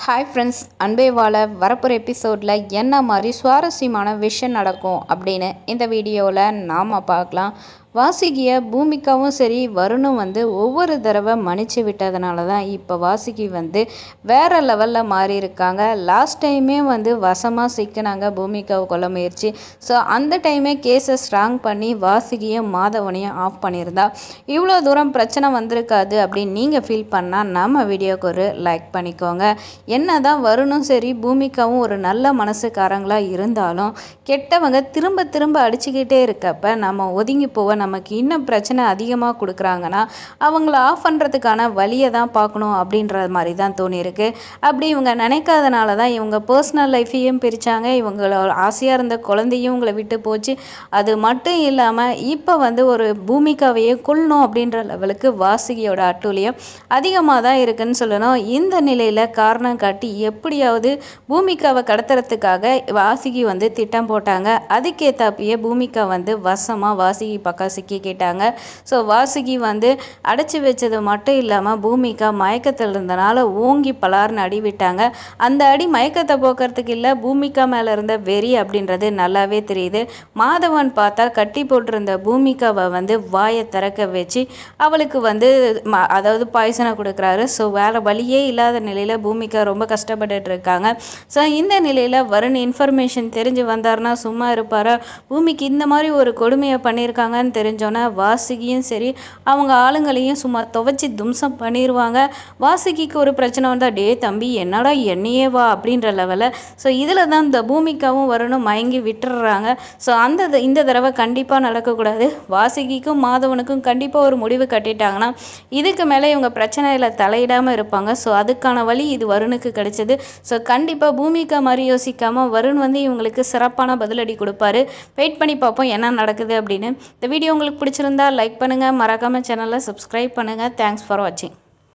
hi friends அன்பே வாழ வரப்போகிற எபிசோடில் என்ன மாதிரி சுவாரஸ்யமான விஷயம் நடக்கும் அப்படின்னு இந்த வீடியோவில் நாம் பார்க்கலாம் வாசுகிய பூமிக்காவும் சரி வருணும் வந்து ஒவ்வொரு தடவை மன்னிச்சு விட்டதுனால தான் இப்போ வாசுகி வந்து வேற லெவலில் மாறி இருக்காங்க லாஸ்ட் டைமே வந்து வசமாக சிக்கினாங்க பூமிக்காவை கொல்ல முயற்சி ஸோ அந்த டைமே கேஸை ஸ்ட்ராங் பண்ணி வாசுகியும் மாதவனையும் ஆஃப் பண்ணியிருந்தா இவ்வளோ தூரம் பிரச்சனை வந்திருக்காது அப்படின்னு நீங்கள் ஃபீல் பண்ணால் நம்ம வீடியோக்கு ஒரு லைக் பண்ணிக்கோங்க என்னதான் வருணும் சரி பூமிக்காவும் ஒரு நல்ல மனசுக்காரங்களாக இருந்தாலும் கெட்டவங்க திரும்ப திரும்ப அடிச்சுக்கிட்டே இருக்கப்ப நம்ம ஒதுங்கி போக நமக்கு இன்னும் பிரச்சனை அதிகமாக கொடுக்குறாங்கன்னா அவங்கள ஆஃப் பண்ணுறதுக்கான வழியை தான் பார்க்கணும் அப்படின்ற மாதிரி தான் தோணியிருக்கு அப்படி இவங்க நினைக்காதனால தான் இவங்க பர்சனல் லைஃப்பையும் பிரித்தாங்க இவங்களோட ஆசையாக இருந்த குழந்தையும் இவங்களை விட்டு போச்சு அது மட்டும் இல்லாமல் இப்போ வந்து ஒரு பூமிக்காவையே கொல்லணும் அப்படின்ற லெவலுக்கு வாசுகியோட அட்டூழியம் அதிகமாக தான் இருக்குன்னு சொல்லணும் இந்த நிலையில் காரணம் காட்டி எப்படியாவது பூமிக்காவை கடத்துறதுக்காக வாசுகி வந்து திட்டம் போட்டாங்க அதுக்கேத்தாப்பியே பூமிகா வந்து வசமாக வாசுகி பக்கம் சிக்கிக்கிட்டாங்க ஸோ வாசுகி வந்து அடைச்சி வச்சது மட்டும் இல்லாமல் பூமிகா மயக்கத்தில் இருந்தனால ஓங்கி பலார்னு அடி விட்டாங்க அந்த அடி மயக்கத்தை போக்குறதுக்கு இல்லை பூமிகா மேலே இருந்த வெறி அப்படின்றது நல்லாவே தெரியுது மாதவன் பார்த்தா கட்டி போட்டிருந்த பூமிகாவை வந்து வாயை திறக்க வச்சு அவளுக்கு வந்து ம- அதாவது பாய்சனை கொடுக்குறாரு ஸோ வேற வழியே இல்லாத நிலையில் பூமிகா ரொம்ப கஷ்டப்பட்டுட்டு இருக்காங்க ஸோ இந்த நிலையில் வருண் இன்ஃபர்மேஷன் தெரிஞ்சு வந்தாருன்னா சும்மா இருப்பாரா பூமிக்கு இந்த மாதிரி ஒரு கொடுமையை பண்ணியிருக்காங்கன்னு தெரிஞ்சோன்னே வாசுகியும் சரி அவங்க ஆளுங்களையும் சும்மா துவைச்சி தும்சம் பண்ணிடுவாங்க வாசுகிக்கு ஒரு பிரச்சனை வந்தால் டே தம்பி என்னடா என்னையே வா அப்படின்ற லெவலில் ஸோ இதில் தான் இந்த பூமிக்காவும் வரணும் மயங்கி விட்டுடுறாங்க ஸோ அந்த த- இந்த தடவை கண்டிப்பாக நடக்கக்கூடாது வாசுகிக்கும் மாதவனுக்கும் கண்டிப்பாக ஒரு முடிவு கட்டிட்டாங்கன்னா இதுக்கு மேலே இவங்க பிரச்சனையில் தலையிடாமல் இருப்பாங்க ஸோ அதுக்கான வழி இது வருணுக்கு கிடைச்சது ஸோ கண்டிப்பாக பூமிகா மாதிரி யோசிக்காமல் வருண் வந்து இவங்களுக்கு சிறப்பான பதிலடி கொடுப்பாரு வெயிட் பண்ணி பார்ப்போம் என்ன நடக்குது அப்படின்னு இந்த வீடியோ உங்களுக்கு பிடிச்சிருந்தா லைக் பண்ணுங்கள் மறக்காமல் சேனலை சப்ஸ்கிரைப் பண்ணுங்கள் தேங்க்ஸ் ஃபார் வாட்சிங்